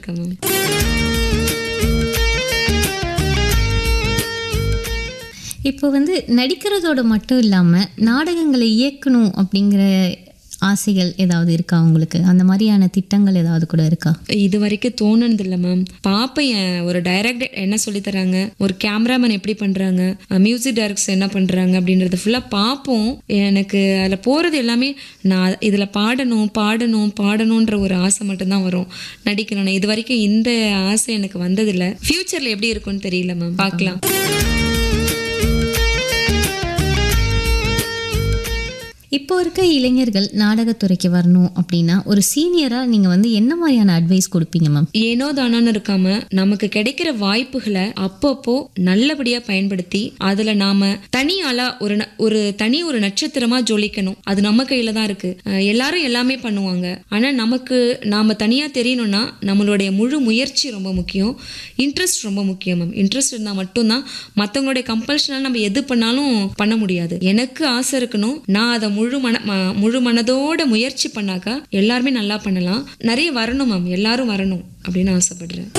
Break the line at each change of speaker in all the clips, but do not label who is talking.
இருக்கேன் மேம்
இப்போ வந்து நடிக்கிறதோட மட்டும் இல்லாமல் நாடகங்களை இயக்கணும் அப்படிங்கிற ஆசைகள் ஏதாவது இருக்கா உங்களுக்கு அந்த மாதிரியான திட்டங்கள் ஏதாவது கூட இருக்கா
இது வரைக்கும் தோணுனது இல்லை மேம் பாப்பேன் என் ஒரு டைரக்டர் என்ன சொல்லி தராங்க ஒரு கேமராமேன் எப்படி பண்றாங்க மியூசிக் டைரக்டர்ஸ் என்ன பண்றாங்க அப்படின்றத ஃபுல்லாக பார்ப்போம் எனக்கு அதில் போகிறது எல்லாமே நான் இதில் பாடணும் பாடணும் பாடணுன்ற ஒரு ஆசை மட்டும்தான் வரும் நடிக்கணும் இது வரைக்கும் இந்த ஆசை எனக்கு வந்ததில்லை ஃப்யூச்சரில் எப்படி இருக்கும்னு தெரியல மேம் பார்க்கலாம்
இப்போ இருக்க இளைஞர்கள் நாடகத்துறைக்கு வரணும் அப்படின்னா ஒரு சீனியராக நீங்கள் வந்து என்ன மாதிரியான அட்வைஸ் கொடுப்பீங்க மேம்
ஏனோ தானோன்னு இருக்காம நமக்கு கிடைக்கிற வாய்ப்புகளை அப்பப்போ நல்லபடியா பயன்படுத்தி அதுல நாம தனி ஆளா ஒரு ந- ஒரு தனி ஒரு நட்சத்திரமா ஜொலிக்கணும் அது நம்ம கையில தான் இருக்கு அஹ் எல்லாரும் எல்லாமே பண்ணுவாங்க ஆனா நமக்கு நாம தனியா தெரியணும்னா நம்மளுடைய முழு முயற்சி ரொம்ப முக்கியம் இன்ட்ரெஸ்ட் ரொம்ப முக்கியம் மேம் இன்ட்ரெஸ்ட் இருந்தா மட்டும்தான் மத்தவங்களுடைய கம்பல்ஷனால நம்ம எது பண்ணாலும் பண்ண முடியாது எனக்கு ஆசை இருக்கணும் நான் அதை முழு மன ம- முழு மனதோட முயற்சி பண்ணாக்கா எல்லாருமே நல்லா பண்ணலாம் நிறைய வரணும் மேம் எல்லாரும் வரணும் அப்படின்னு ஆசைப்படுறேன்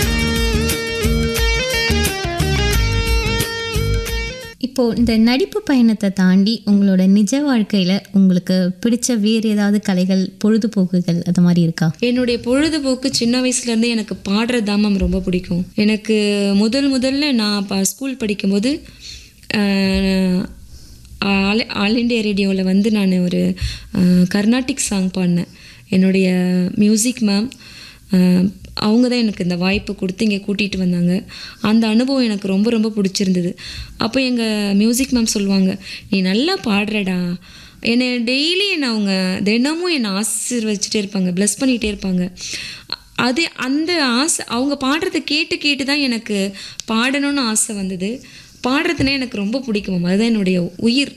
இப்போ இந்த நடிப்பு பயணத்தை தாண்டி உங்களோட நிஜ வாழ்க்கையில உங்களுக்கு பிடிச்ச வேறு ஏதாவது கலைகள் பொழுதுபோக்குகள் அது மாதிரி இருக்கா
என்னுடைய பொழுதுபோக்கு சின்ன வயசுல இருந்தே எனக்கு பாடுறது தான் மேம் ரொம்ப பிடிக்கும் எனக்கு முதல் முதல்ல நான் இப்போ ஸ்கூல் படிக்கும்போது ஆஹ், ஆல் ஆல் இண்டியா ரேடியோவில் வந்து நான் ஒரு ஆஹ், கர்நாடிக் சாங் பாடினேன் என்னுடைய மியூசிக் மேம் அவங்க தான் எனக்கு இந்த வாய்ப்பு கொடுத்து இங்கே கூட்டிகிட்டு வந்தாங்க அந்த அனுபவம் எனக்கு ரொம்ப ரொம்ப பிடிச்சிருந்தது அப்போ எங்கள் மியூசிக் மேம் சொல்லுவாங்க நீ நல்லா பாடுறடா என்னை டெய்லி என்னை அவங்க தினமும் என்னை ஆசீர்வதிச்சுட்டே இருப்பாங்க ப்ளஸ் பண்ணிகிட்டே இருப்பாங்க அது அந்த ஆசை அவங்க பாடுறத கேட்டு கேட்டு தான் எனக்கு பாடணும்னு ஆசை வந்தது பாடுறதுனா எனக்கு ரொம்ப பிடிக்கும் அதுதான் என்னுடைய உயிர்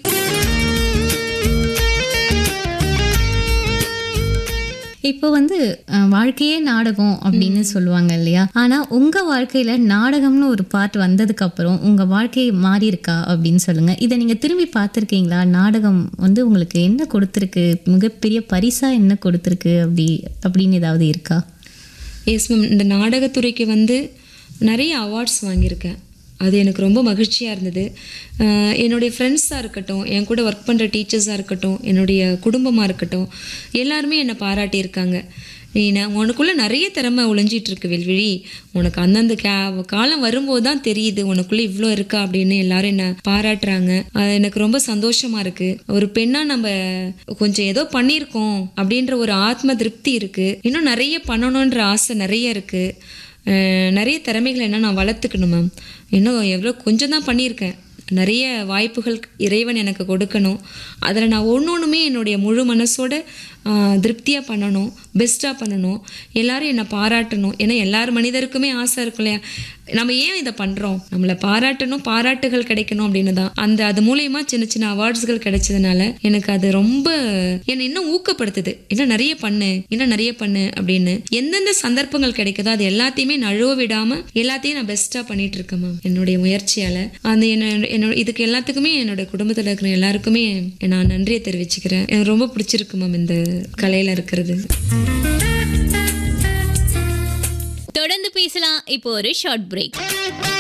இப்போ வந்து அஹ், வாழ்க்கையே நாடகம் அப்படின்னு சொல்லுவாங்க இல்லையா ஆனா உங்க வாழ்க்கையில நாடகம்னு ஒரு பார்ட் வந்ததுக்கு அப்புறம் உங்க வாழ்க்கை மாறி இருக்கா அப்படின்னு சொல்லுங்க இதை நீங்க திரும்பி பார்த்துருக்கீங்களா நாடகம் வந்து உங்களுக்கு என்ன கொடுத்துருக்கு மிகப்பெரிய பரிசா என்ன கொடுத்துருக்கு அப்படி அப்படின்னு ஏதாவது இருக்கா
எஸ் மேம் இந்த நாடகத்துறைக்கு வந்து நிறைய அவார்ட்ஸ் வாங்கியிருக்கேன் அது எனக்கு ரொம்ப மகிழ்ச்சியாக இருந்தது அஹ் என்னுடைய ஃப்ரெண்ட்ஸாக இருக்கட்டும் என் கூட ஒர்க் பண்ணுற டீச்சர்ஸாக இருக்கட்டும் என்னுடைய குடும்பமாக இருக்கட்டும் எல்லாருமே என்னை பாராட்டியிருக்காங்க நீ நான் உனக்குள்ளே நிறைய திறமை ஒளிஞ்சிட்டு இருக்கு வெல்விழி உனக்கு அந்தந்த கா காலம் வரும்போது தான் தெரியுது உனக்குள்ளே இவ்வளோ இருக்கா அப்படின்னு எல்லாரும் என்னை பாராட்டுறாங்க அது எனக்கு ரொம்ப சந்தோஷமாக இருக்குது ஒரு பெண்ணாக நம்ம கொஞ்சம் ஏதோ பண்ணியிருக்கோம் அப்படின்ற ஒரு ஆத்ம திருப்தி இருக்குது இன்னும் நிறைய பண்ணணுன்ற ஆசை நிறைய இருக்குது அஹ் நிறைய திறமைகளை என்ன நான் வளர்த்துக்கணும் மேம் இன்னும் எவ்வளோ கொஞ்சம் தான் பண்ணியிருக்கேன் நிறைய வாய்ப்புகள் இறைவன் எனக்கு கொடுக்கணும் அதில் நான் ஒன்று ஒன்றுமே என்னுடைய முழு மனசோட திருப்தியாக பண்ணணும் பெஸ்ட்டாக பண்ணணும் எல்லாரும் என்னை பாராட்டணும் ஏன்னா எல்லார் மனிதருக்குமே ஆசை இருக்கும் இல்லையா நம்ம ஏன் இதை பண்ணுறோம் நம்மளை பாராட்டணும் பாராட்டுகள் கிடைக்கணும் அப்படின்னு தான் அந்த அது மூலயமா சின்ன சின்ன அவார்ட்ஸ்கள் கிடைச்சதுனால எனக்கு அது ரொம்ப என்னை இன்னும் ஊக்கப்படுத்துது இன்னும் நிறைய பண்ணு இன்னும் நிறைய பண்ணு அப்படின்னு எந்தெந்த சந்தர்ப்பங்கள் கிடைக்குதோ அது எல்லாத்தையுமே நழுவ விடாம எல்லாத்தையும் நான் பெஸ்ட்டாக பண்ணிட்டு இருக்கேன் மேம் என்னுடைய முயற்சியால அந்த என்ன என்னோட இதுக்கு எல்லாத்துக்குமே என்னோட குடும்பத்தில் இருக்கிற எல்லாருக்குமே நான் நன்றியை தெரிவிச்சுக்கிறேன் எனக்கு ரொம்ப பிடிச்சிருக்கு மேம் இந்த கலையில இருக்கிறது
தொடர்ந்து பேசலாம் இப்போ ஒரு ஷார்ட் பிரேக்